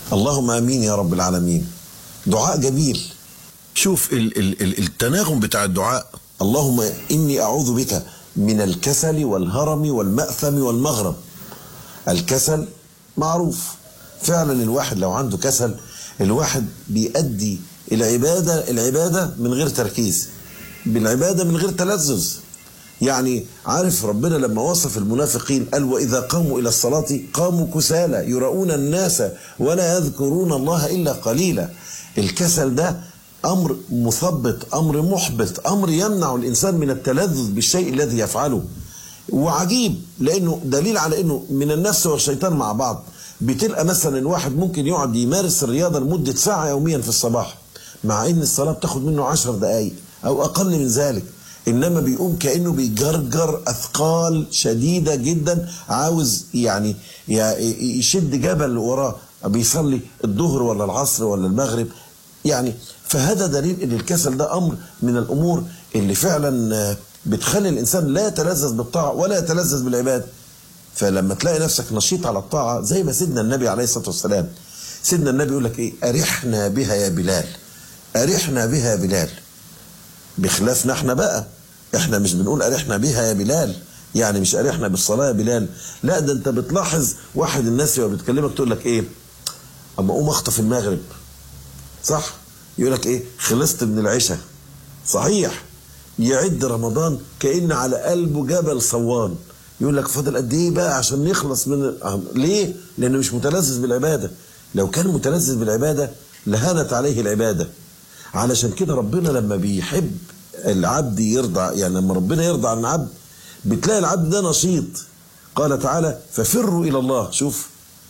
اللهم امين يا رب العالمين دعاء جميل شوف ال ال ال التناغم بتاع الدعاء اللهم اني اعوذ بك من الكسل والهرم والمأثم والمغرم الكسل معروف فعلا الواحد لو عنده كسل الواحد بيأدي العبادة العبادة من غير تركيز بالعبادة من غير تلذذ يعني عارف ربنا لما وصف المنافقين قال وإذا قاموا إلى الصلاة قاموا كسالى يراؤون الناس ولا يذكرون الله إلا قليلا الكسل ده أمر مثبط أمر محبط أمر يمنع الإنسان من التلذذ بالشيء الذي يفعله وعجيب لأنه دليل على أنه من النفس والشيطان مع بعض بتلقى مثلا الواحد ممكن يقعد يمارس الرياضة لمدة ساعة يوميا في الصباح مع ان الصلاة بتاخد منه عشر دقايق او اقل من ذلك انما بيقوم كانه بيجرجر اثقال شديده جدا عاوز يعني يشد جبل وراه بيصلي الظهر ولا العصر ولا المغرب يعني فهذا دليل ان الكسل ده امر من الامور اللي فعلا بتخلي الانسان لا يتلذذ بالطاعه ولا يتلذذ بالعباده فلما تلاقي نفسك نشيط على الطاعه زي ما سيدنا النبي عليه الصلاه والسلام سيدنا النبي يقول لك ايه ارحنا بها يا بلال أرحنا بها يا بلال بخلافنا احنا بقى احنا مش بنقول أرحنا بها يا بلال يعني مش أرحنا بالصلاة يا بلال لا ده انت بتلاحظ واحد الناس لما بتكلمك تقول لك ايه اما اقوم اخطف المغرب صح يقول لك ايه خلصت من العشاء صحيح يعد رمضان كأن على قلبه جبل صوان يقول لك فاضل قد ايه بقى عشان نخلص من ليه؟ لانه مش متلذذ بالعباده لو كان متلذذ بالعباده لهانت عليه العباده علشان كده ربنا لما بيحب العبد يرضى يعني لما ربنا يرضى عن العبد بتلاقي العبد ده نشيط قال تعالى ففروا الى الله شوف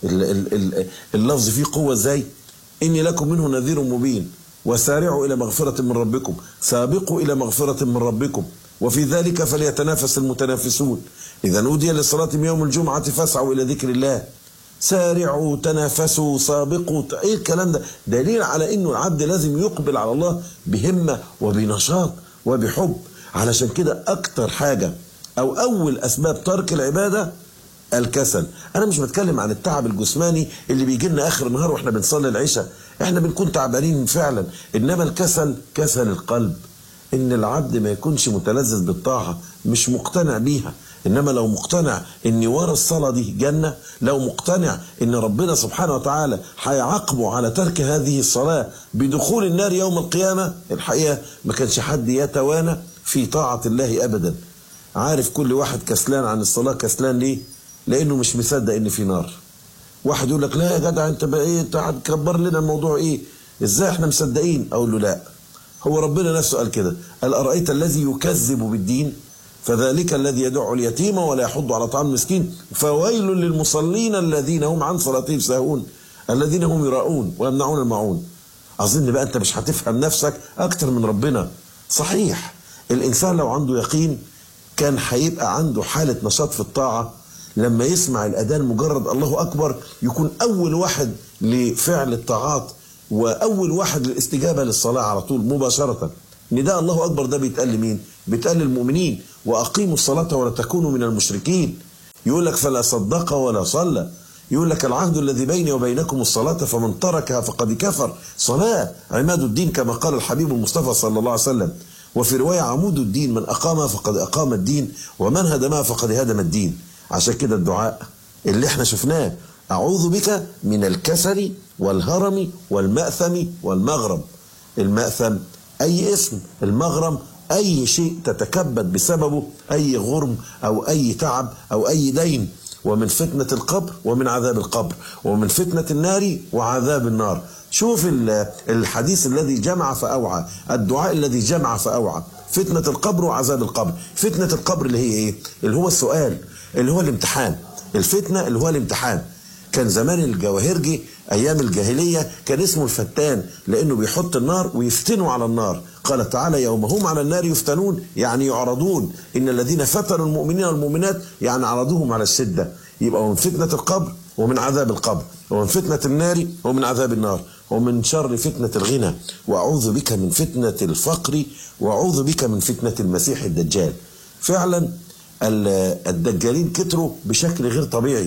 اللفظ فيه قوه ازاي اني لكم منه نذير مبين وسارعوا الى مغفره من ربكم سابقوا الى مغفره من ربكم وفي ذلك فليتنافس المتنافسون اذا نودي للصلاه من يوم الجمعه فاسعوا الى ذكر الله سارعوا تنافسوا سابقوا ايه الكلام ده دليل على انه العبد لازم يقبل على الله بهمة وبنشاط وبحب علشان كده اكتر حاجة او اول اسباب ترك العبادة الكسل انا مش بتكلم عن التعب الجسماني اللي بيجي لنا اخر النهار واحنا بنصلي العشاء احنا بنكون تعبانين فعلا انما الكسل كسل القلب ان العبد ما يكونش متلذذ بالطاعة مش مقتنع بيها انما لو مقتنع ان ورا الصلاه دي جنه لو مقتنع ان ربنا سبحانه وتعالى هيعاقبه على ترك هذه الصلاه بدخول النار يوم القيامه الحقيقه ما كانش حد يتوانى في طاعه الله ابدا عارف كل واحد كسلان عن الصلاه كسلان ليه لانه مش مصدق ان في نار واحد يقول لك لا يا جدع انت بقى ايه انت هتكبر لنا الموضوع ايه ازاي احنا مصدقين اقول له لا هو ربنا نفسه قال كده قال ارايت الذي يكذب بالدين فذلك الذي يدع اليتيم ولا يحض على طعام المسكين فويل للمصلين الذين هم عن صلاتهم ساهون الذين هم يراؤون ويمنعون الماعون اظن بقى انت مش هتفهم نفسك اكتر من ربنا صحيح الانسان لو عنده يقين كان هيبقى عنده حاله نشاط في الطاعه لما يسمع الاذان مجرد الله اكبر يكون اول واحد لفعل الطاعات واول واحد للاستجابه للصلاه على طول مباشره نداء الله اكبر ده بيتقال لمين بيتقال للمؤمنين واقيموا الصلاه ولا تكونوا من المشركين يقول لك فلا صدق ولا صلى يقول لك العهد الذي بيني وبينكم الصلاة فمن تركها فقد كفر صلاة عماد الدين كما قال الحبيب المصطفى صلى الله عليه وسلم وفي رواية عمود الدين من أقامها فقد أقام الدين ومن هدمها فقد هدم الدين عشان كده الدعاء اللي احنا شفناه أعوذ بك من الكسل والهرم والمأثم والمغرم المأثم أي اسم المغرم أي شيء تتكبد بسببه أي غرم أو أي تعب أو أي دين ومن فتنة القبر ومن عذاب القبر ومن فتنة النار وعذاب النار شوف الحديث الذي جمع فأوعى الدعاء الذي جمع فأوعى فتنة القبر وعذاب القبر فتنة القبر اللي هي ايه اللي هو السؤال اللي هو الامتحان الفتنة اللي هو الامتحان كان زمان الجواهرجي ايام الجاهليه كان اسمه الفتان لانه بيحط النار ويفتنوا على النار قال تعالى يوم هم على النار يفتنون يعني يعرضون ان الذين فتنوا المؤمنين والمؤمنات يعني عرضوهم على الشده يبقى من فتنه القبر ومن عذاب القبر ومن فتنه النار ومن عذاب النار ومن شر فتنة الغنى وأعوذ بك من فتنة الفقر وأعوذ بك من فتنة المسيح الدجال فعلا الدجالين كتروا بشكل غير طبيعي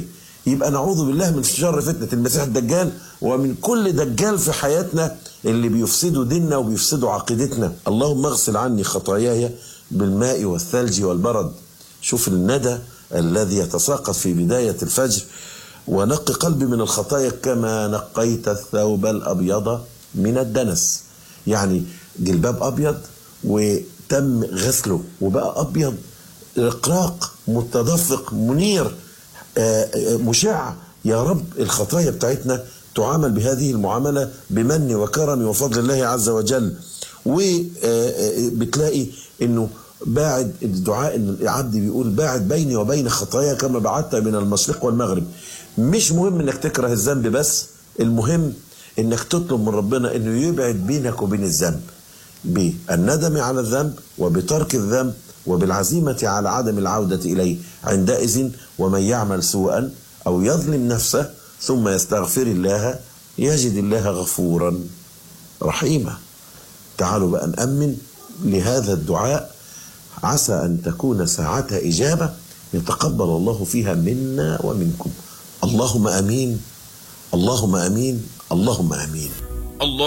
يبقى نعوذ بالله من شر فتنة المسيح الدجال ومن كل دجال في حياتنا اللي بيفسدوا ديننا وبيفسدوا عقيدتنا اللهم اغسل عني خطاياي بالماء والثلج والبرد شوف الندى الذي يتساقط في بداية الفجر ونق قلبي من الخطايا كما نقيت الثوب الأبيض من الدنس يعني جلباب أبيض وتم غسله وبقى أبيض رقراق متدفق منير مشع يا رب الخطايا بتاعتنا تعامل بهذه المعاملة بمن وكرم وفضل الله عز وجل وبتلاقي انه باعد الدعاء ان العبد بيقول باعد بيني وبين خطايا كما بعدت من المشرق والمغرب مش مهم انك تكره الذنب بس المهم انك تطلب من ربنا انه يبعد بينك وبين الذنب بالندم على الذنب وبترك الذنب وبالعزيمة على عدم العودة إليه عندئذ ومن يعمل سوءا أو يظلم نفسه ثم يستغفر الله يجد الله غفورا رحيما تعالوا بقى نأمن لهذا الدعاء عسى أن تكون ساعة إجابة يتقبل الله فيها منا ومنكم اللهم أمين اللهم أمين اللهم أمين الله